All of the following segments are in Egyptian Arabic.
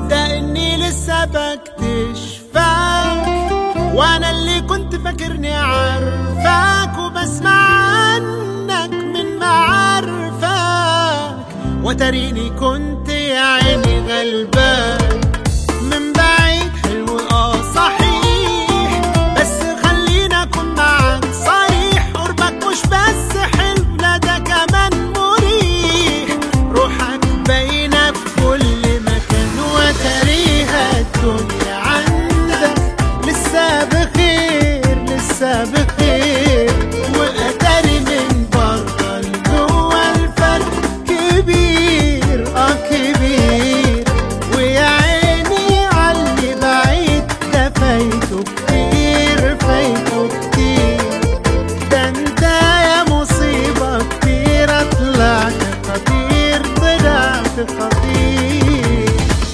تصدق اني لسه بكتشفك وانا اللي كنت فاكرني عارفك وبسمع عنك من معارفك وتريني كنت يا عيني غلبان من بعيد حلو اه صحيح بس خلينا اكون معاك صريح قربك مش بس حلو لا ده كمان مريح روحك باينه في كل مكان وتريها الدنيا عندك لسه بخير لسه بخير واتاري من بره لجوه الفرق كبير اه كبير ويا عيني عاللي بعيد ده فايته كتير فايته كتير ده انت يا مصيبة كتير طلعت خطير طلعت خطير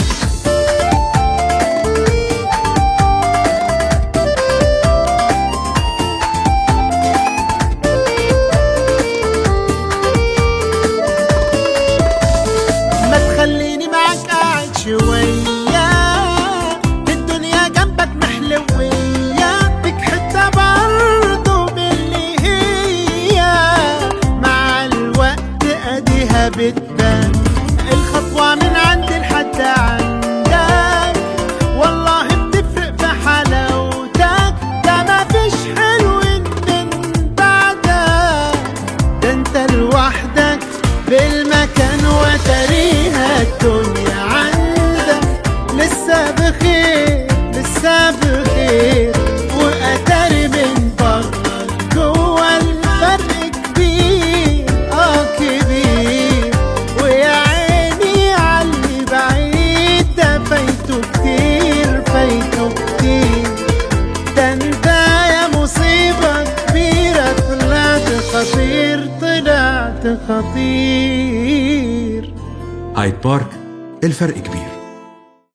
ما تخليني معاك قاعد شوية الدنيا جنبك محلوية بك حتة برضه باللي هي مع الوقت اديها بتبان الخطوة من عندي لحد عندك والله بتفرق في حلاوتك ده مفيش حلو من بعدك ده انت لوحدك بالمكان وتريها الدنيا عندك لسه بخير لسه بخير واتاري من بره جوه الفرق كبير اه كبير ويا عيني عاللي بعيد ده فايته كتير فايته كتير ده انت يا مصيبة كبيرة طلعت خطير طلعت خطير هايد بارك الفرق كبير